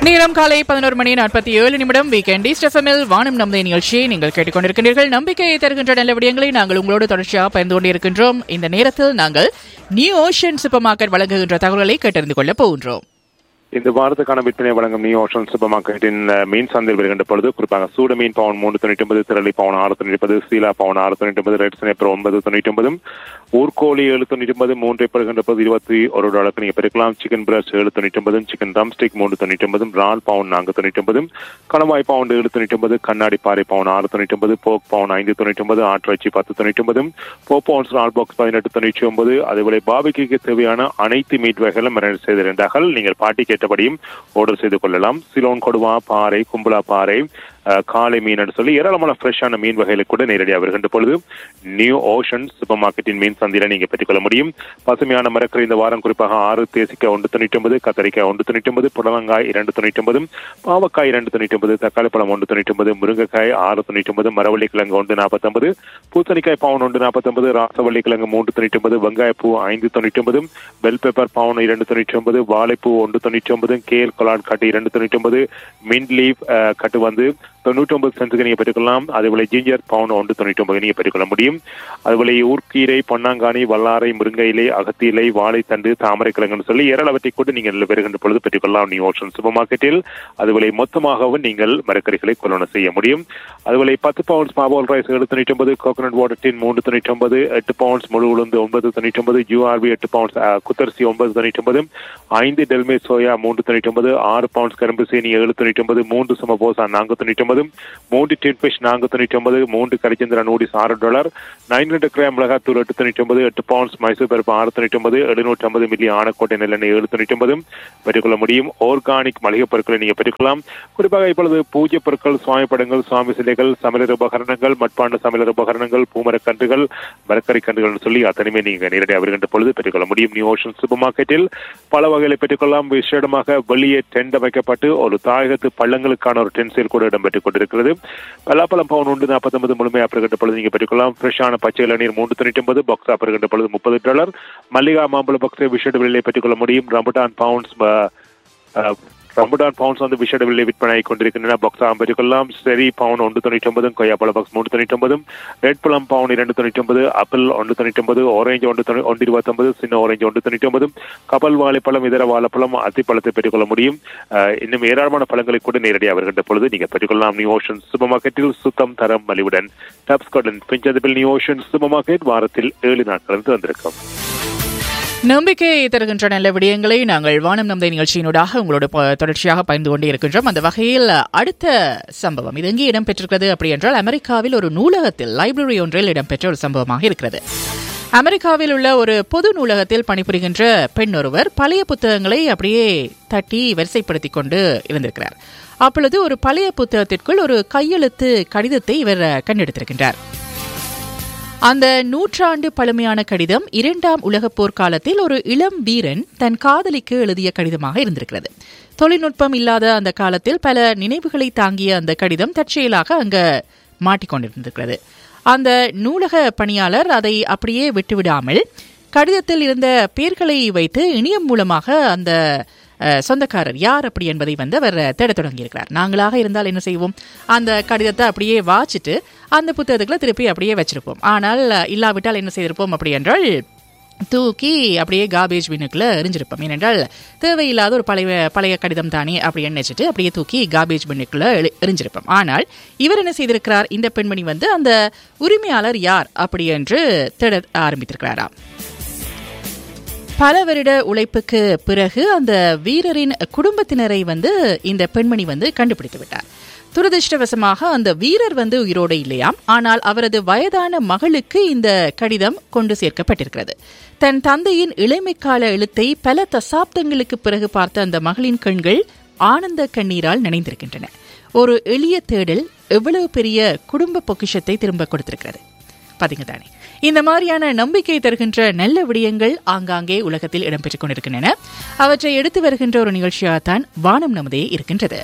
நேரம் காலை பதினோரு மணி நாற்பத்தி ஏழு நிமிடம் வீக்கெண்ட் ஸ்டெஃபமில் வானம் நம்பதை நிகழ்ச்சியை நீங்கள் கேட்டுக்கொண்டிருக்கின்றீர்கள் நம்பிக்கையை தருகின்ற நல்ல விடயங்களை நாங்கள் உங்களோடு தொடர்ச்சியாக பகிர்ந்து கொண்டிருக்கின்றோம் இந்த நேரத்தில் நாங்கள் நியூ ஓஷன் சூப்பர் மார்க்கெட் வழங்குகின்ற தகவல்களை கேட்டறிந்து கொள்ளப் போகின்றோம் இந்த வாரத்துக்கான விற்பனை வழங்கும் நியூ ஓஷன் சூப்பர் மார்க்கெட்டின் அஹ், மீன் சந்தையில் வருகின்ற பொழுது குறிப்பாக சூட மீன் பவுன் மூணு தொண்ணூற்றி ஒன்பது திரளி பவுன் ஆறு தொண்ணூற்றி ஒன்பது சீலா பவுன் ஆறு தொண்ணூற்றி ஒன்பது ரெட் சினேப்பர் ஒன்பது தொண்ணூற்றி ஒன்பதும் ஊர்கோழி ஏழு தொண்ணூற்றி ஒன்பது மூன்றை பெறுகின்ற பொழுது இருபத்தி ஒரு டாலருக்கு நீங்கள் பெருக்கலாம் சிக்கன் பிரஸ்ட் ஏழு தொண்ணூற்றி ஒன்பதும் சிக்கன் ரம் ஸ்டிக் மூணு தொண்ணூற்றி ஒன்பதும் ரால் பவுன் நான்கு தொண்ணூற்றி ஒன்பதும் கணவாய் பவுண்ட் ஏழு தொண்ணூற்றி ஒன்பது கண்ணாடி பாறை பவுன் ஆறு தொண்ணூற்றி ஒன்பது போக் பவுன் ஐந்து தொண்ணூற்றி ஒன்பது ஆட்டிறைச்சி பத்து தொண்ணூற்றி ஒன்பதும் போ பவுன்ஸ் ரால் பாக்ஸ் பதினெட்டு தொண்ணூற்றி ஒன்பது அதேபோல பாபிக்கு தேவையான அனைத்து மீட் வகைகளும் மரணம் செய்திருந்தார்கள் நீங்கள் பாட்டி கேட்டபடியும் ஆர்டர் செய்து கொள்ளலாம் சிலோன் கொடுவா பாறை கும்பலா பாறை அஹ், காளை மீன் என்று சொல்லி ஏராளமான ஃப்ரெஷ்ஷான மீன் வகைகளை கூட நேரடியாக வருகின்ற பொழுது நியூ ஓஷன் சூப்பர் மார்க்கெட்டின் மீன் சந்தையில நீங்க பெற்றுக்கொள்ள முடியும் பசுமையான மரக்கறி இந்த வாரம் குறிப்பாக ஆறு தேசிக்காய் ஒன்று தொண்ணூற்றி ஒன்பது கத்தரிக்காய் ஒன்று தொண்ணூற்றி ஒன்பது புடலங்காய் இரண்டு தொண்ணூற்றி ஒன்பதும் பாவக்காய் இரண்டு தொண்ணூற்றி ஒன்பது தக்காளி பழம் ஒன்று தொண்ணூற்றி ஒன்பது முருங்கைக்காய் ஆறு தொண்ணூற்றி ஒன்பது மரவள்ளி கிழங்கு ஒன்று நாற்பத்தொன்பது பூசணிக்காய் பவுன் ஒன்று நாற்பத்தொன்பது ராசவள்ளி கிழங்கு மூன்று தொண்ணூற்றி ஒன்பது வெங்காயப்பூ ஐந்து தொண்ணூற்றி ஒன்பதும் பெல் பெப்பர் பவுன் இரண்டு தொண்ணூற்றி ஒன்பது வாழைப்பூ ஒன்று தொண்ணூற்றி ஒன்பது கேல் கொலாட் கட்டு இரண்டு தொண்ணூற்றி ஒன்பது மின்ட் லீவ் அஹ், கட்டு வந்து தொண்ணூற்றி ஒன்பது சென்ஸுக்கு நீங்க பெற்றுக்கொள்ளலாம் அதேபோல ஜிஞ்சர் பவுன் ஒன்று தொண்ணூற்றி ஒன்பது நீங்க பெற்றுக்கொள்ள முடியும் அதுபோல ஊர்க்கீரை பொன்னாங்கானி வல்லாரை முருங்கை இலை அகத்தி இலை வாழைத்தண்டு தாமரை கிழங்குன்னு சொல்லி ஏராளவற்றை கொண்டு நீங்கள் பெறுகின்ற பொழுது பெற்றுக்கொள்ளலாம் நியூ ஓஷன் சூப்பர் மார்க்கெட்டில் அதுபோல மொத்தமாகவும் நீங்கள் மரக்கறிகளை கொள்ளணும் செய்ய முடியும் அதுபோல பத்து பவுண்ட்ஸ் மாபோல் ரைஸ் ஏழு தொண்ணூற்றி ஒன்பது கோகனட் வாட்டர் டின் மூன்று தொண்ணூற்றி ஒன்பது எட்டு பவுண்ட்ஸ் முழு உளுந்து ஒன்பது தொண்ணூற்றி ஒன்பது யூஆர்பி எட்டு பவுண்ட்ஸ் அஹ், குத்தரிசி ஒன்பது தொண்ணூற்றி ஒன்பது ஐந்து டெல்மே சோயா மூன்று தொண்ணூற்றி ஒன்பது ஆறு பவுண்ட்ஸ் கரும்பு சீனி ஏழு தொண்ணூற்றி ஒன்பது மூன்று சமபோசா நான்கு தொண்ணூற்றி ஒன்பது மூன்று டின் ஃபிஷ் நான்கு தொண்ணூற்றி ஒன்பது மூன்று கரிச்சந்திரா நூடிஸ் ஆறு டாலர் நைன் ஹண்ட்ரட் கிராம் மிளகாத்தூள் எட்டு தொண்ணூற்றி ஒன்பது எட்டு பவுண்ட்ஸ் மைசூர் பருப்பு ஆறு தொண்ணூற்றி ஒன்பது எழுநூற்றி ஐம்பது மில்லி ஆனக்கோட்டை நெல்லெண்ணெய் ஏழு தொண்ணூற்றி ஒன்பது பெற்றுக்கொள்ள முடியும் ஆர்கானிக் மளிகை பொருட்களை நீங்கள் பெற்றுக்கொள்ளலாம் குறிப்பாக இப்பொழுது பூஜை பொருட்கள் சுவாமி படங்கள் சுவாமி சிலைகள் சமையலர் உபகரணங்கள் மட்பாண்ட சமையலர் உபகரணங்கள் பூமரக்கன்றுகள் மரக்கறி கன்றுகள் சொல்லி அத்தனையுமே நீங்க நேரடியாக வருகின்ற பொழுது பெற்றுக்கொள்ள முடியும் நியூ ஓஷன் சூப்பர் மார்க்கெட்டில் பல வகைகளை பெற்றுக்கொள்ளலாம் விசேடமாக வெளியே டென்ட் அமைக்கப்பட்டு ஒரு தாயகத்து பள்ளங்களுக்கான ஒரு டென்ட் சேல் கூட இடம்பெற்றுக் கொண்டிருக்கிறது பலாப்பழம் பவுன் உண்டு நாற்பத்தொன்பது முழுமையாக பெறுகின்ற பொழுது நீங்க பெற்றுக்கொள்ளலாம் ஃப்ரெஷ்ஷான பச்சை இளநீர் மூன்று தொண்ணூற்றி ஒன்பது பாக்ஸா பெறுகின்ற பொழுது முப்பது டாலர் மல்லிகா மாம்பழ பாக்ஸை விசேட விலையை பெற்றுக்கொள்ள முடியும் ரம்புட்டான் பவுண்ட்ஸ் ரம்புடான் பவுண்ட்ஸ் வந்து விஷட விலை விற்பனை கொண்டிருக்கின்றன பாக்ஸாக பெற்றுக்கொள்ளலாம் செரி பவுன் ஒன்று தொண்ணூற்றி ஒன்பதும் கொய்யாப்பழ பாக்ஸ் மூன்று தொண்ணூற்றி ஒன்பதும் ரெட் பழம் பவுன் இரண்டு தொண்ணூற்றி ஒன்பது ஆப்பிள் ஒன்று தொண்ணூற்றி ஒன்பது ஆரஞ்சு ஒன்று தொண்ணூ ஒன்று இருபத்தொன்பது சின்ன ஆரஞ்சு ஒன்று தொண்ணூற்றி ஒன்பதும் கப்பல் வாழைப்பழம் இதர வாழைப்பழம் அத்திப்பழத்தை பெற்றுக்கொள்ள முடியும் அஹ், இன்னும் ஏராளமான பழங்களை கூட நேரடியாக வருகின்ற பொழுது நீங்கள் பெற்றுக்கொள்ளலாம் நியூ ஓஷன் சூப்பர் மார்க்கெட்டில் சுத்தம் தரம் மலிவுடன் டாப்ஸ்கார்டன் பிஞ்சதிபில் நியூ ஓஷன் சூப்பர் மார்க்கெட் வாரத்தில் ஏழு நாட்கள் வந்திருக்கும் நம்பிக்கையை தருகின்ற நல்ல விடயங்களை நாங்கள் வானம் நம்பதை நிகழ்ச்சியினூடாக உங்களோட ப- தொடர்ச்சியாக பகிர்ந்து கொண்டே இருக்கின்றோம் அந்த வகையில் அடுத்த சம்பவம் இது எங்கே இடம்பெற்றிருக்கிறது அப்படி என்றால் அமெரிக்காவில் ஒரு நூலகத்தில் லைப்ரரி ஒன்றில் இடம்பெற்ற ஒரு சம்பவமாக இருக்கிறது அமெரிக்காவில் உள்ள ஒரு பொது நூலகத்தில் பணிபுரிகின்ற பெண் ஒருவர் பழைய புத்தகங்களை அப்படியே தட்டி வரிசைப்படுத்தி கொண்டு இருந்திருக்கிறார் அப்பொழுது ஒரு பழைய புத்தகத்திற்குள் ஒரு கையெழுத்து கடிதத்தை இவர் கண்டெடுத்திருக்கின்றார் அந்த நூற்றாண்டு பழமையான கடிதம் இரண்டாம் உலகப் போர் காலத்தில் ஒரு இளம் வீரன் தன் காதலிக்கு எழுதிய கடிதமாக இருந்திருக்கிறது தொழில்நுட்பம் இல்லாத அந்த காலத்தில் பல நினைவுகளை தாங்கிய அந்த கடிதம் தற்செயலாக அங்க மாட்டிக்கொண்டிருந்திருக்கிறது அந்த நூலக பணியாளர் அதை அப்படியே விட்டுவிடாமல் கடிதத்தில் இருந்த பெயர்களை வைத்து இணையம் மூலமாக அந்த அஹ், சொந்தக்காரர் யார் அப்படி என்பதை வந்து அவர் தேடத் தொடங்கியிருக்கிறார் நாங்களாக இருந்தால் என்ன செய்வோம் அந்த கடிதத்தை அப்படியே வாச்சிட்டு அந்த புத்தகத்துக்குள்ள திருப்பி அப்படியே வச்சிருப்போம் ஆனால் அஹ், இல்லாவிட்டால் என்ன செய்திருப்போம் அப்படி என்றால் தூக்கி அப்படியே காபேஜ் பின்னுக்குள்ள எரிஞ்சிருப்போம் ஏனென்றால் தேவையில்லாத ஒரு பழைய பழைய கடிதம் தானே அப்படி நினைச்சிட்டு அப்படியே தூக்கி காபேஜ் பின்னுக்குள்ள எரி- எரிஞ்சிருப்போம் ஆனால் இவர் என்ன செய்திருக்கிறார் இந்த பெண்மணி வந்து அந்த உரிமையாளர் யார் அப்படி என்று தேட ஆரம்பித்திருக்கிறாராம் பல வருட உழைப்புக்கு பிறகு அந்த வீரரின் குடும்பத்தினரை வந்து இந்த பெண்மணி வந்து கண்டுபிடித்து விட்டார் துரதிருஷ்டவசமாக அந்த வீரர் வந்து உயிரோடு இல்லையாம் ஆனால் அவரது வயதான மகளுக்கு இந்த கடிதம் கொண்டு சேர்க்கப்பட்டிருக்கிறது தன் தந்தையின் இளமைக்கால எழுத்தை பல தசாப்தங்களுக்கு பிறகு பார்த்த அந்த மகளின் கண்கள் ஆனந்த கண்ணீரால் நனைந்திருக்கின்றன ஒரு எளிய தேடல் எவ்வளவு பெரிய குடும்ப பொக்கிஷத்தை திரும்ப கொடுத்திருக்கிறது பாத்தீங்க தானே இந்த மாதிரியான நம்பிக்கை தருகின்ற நல்ல விடயங்கள் ஆங்காங்கே உலகத்தில் இடம்பெற்றுக் கொண்டிருக்கின்றன அவற்றை எடுத்து வருகின்ற ஒரு நிகழ்ச்சியாகத்தான் வானம் நமதே இருக்கின்றது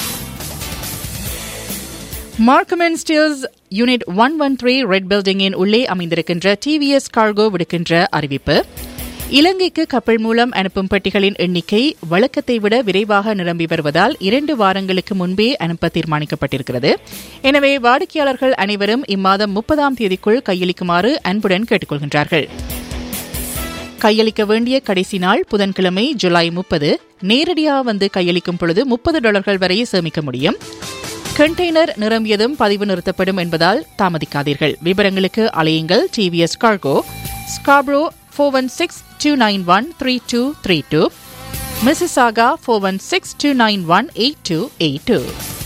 மார்க்கமென் Steeles unit one one three red பில்டிங்கின் உள்ளே அமைந்திருக்கின்ற டிவிஎஸ் கார்கோ விடுக்கின்ற அறிவிப்பு இலங்கைக்கு கப்பல் மூலம் அனுப்பும் பெட்டிகளின் எண்ணிக்கை வழக்கத்தை விட விரைவாக நிரம்பி வருவதால் இரண்டு வாரங்களுக்கு முன்பே அனுப்ப தீர்மானிக்கப்பட்டிருக்கிறது எனவே வாடிக்கையாளர்கள் அனைவரும் இம்மாதம் முப்பதாம் தேதிக்குள் கையளிக்குமாறு அன்புடன் கேட்டுக்கொள்கின்றார்கள் கையளிக்க வேண்டிய கடைசி நாள் புதன்கிழமை ஜூலை முப்பது நேரடியாக வந்து கையளிக்கும் பொழுது முப்பது டாலர்கள் வரை சேமிக்க முடியும் கண்டெய்னர் நிரம்பியதும் பதிவு நிறுத்தப்படும் என்பதால் தாமதிக்காதீர்கள் விவரங்களுக்கு அலையுங்கள் TVS cargo Scarborough four one six two nine one three two three two Mississauga four one six two nine one eight two eight two